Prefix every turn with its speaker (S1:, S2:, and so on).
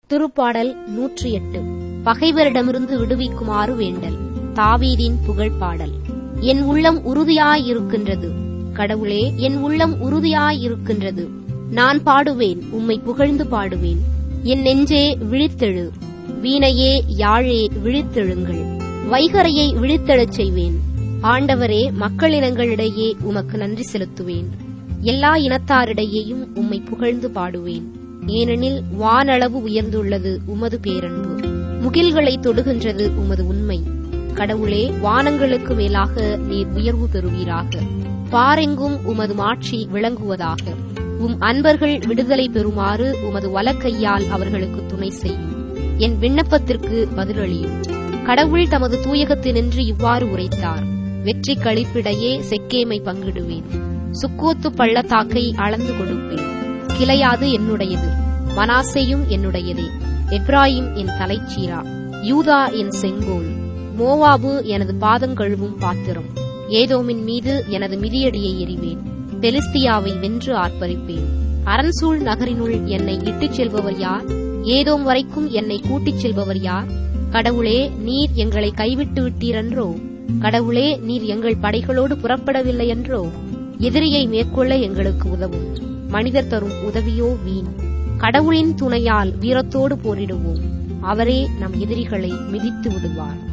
S1: திருப்பாடல் நூற்றி எட்டு பகைவரிடமிருந்து விடுவிக்குமாறு வேண்டல் தாவீதின் புகழ் பாடல் என் உள்ளம் உறுதியாயிருக்கின்றது கடவுளே என் உள்ளம் உறுதியாயிருக்கின்றது நான் பாடுவேன் உம்மை புகழ்ந்து பாடுவேன் என் நெஞ்சே விழித்தெழு வீணையே யாழே விழித்தெழுங்கள் வைகரையை விழித்தெழச் செய்வேன் ஆண்டவரே மக்களினங்களிடையே உமக்கு நன்றி செலுத்துவேன் எல்லா இனத்தாரிடையேயும் உம்மை புகழ்ந்து பாடுவேன் ஏனெனில் வானளவு உயர்ந்துள்ளது உமது பேரன்பு முகில்களை தொடுகின்றது உமது உண்மை கடவுளே வானங்களுக்கு மேலாக நீர் உயர்வு பெறுவீராக பாரெங்கும் உமது மாட்சி விளங்குவதாக உம் அன்பர்கள் விடுதலை பெறுமாறு உமது வலக்கையால் அவர்களுக்கு துணை செய்யும் என் விண்ணப்பத்திற்கு பதிலளியும் கடவுள் தமது தூயகத்தினின்று இவ்வாறு உரைத்தார் வெற்றி கழிப்பிடையே செக்கேமை பங்கிடுவேன் சுக்கோத்து பள்ளத்தாக்கை அளந்து கொடுப்பேன் கிளையாது என்னுடையது மனாசையும் என்னுடையதே எப்ராயிம் என் தலைச்சீரா யூதா என் செங்கோல் மோவாபு எனது பாதம் கழுவும் பாத்திரம் ஏதோமின் மீது எனது மிதியடியை எறிவேன் பெலிஸ்தியாவை வென்று ஆர்ப்பரிப்பேன் அரண்சூழ் நகரினுள் என்னை இட்டுச் செல்பவர் யார் ஏதோம் வரைக்கும் என்னை கூட்டிச் செல்பவர் யார் கடவுளே நீர் எங்களை கைவிட்டு விட்டீரன்றோ கடவுளே நீர் எங்கள் படைகளோடு புறப்படவில்லை என்றோ எதிரியை மேற்கொள்ள எங்களுக்கு உதவும் மனிதர் தரும் உதவியோ வீண் கடவுளின் துணையால் வீரத்தோடு போரிடுவோம் அவரே நம் எதிரிகளை மிதித்து விடுவார்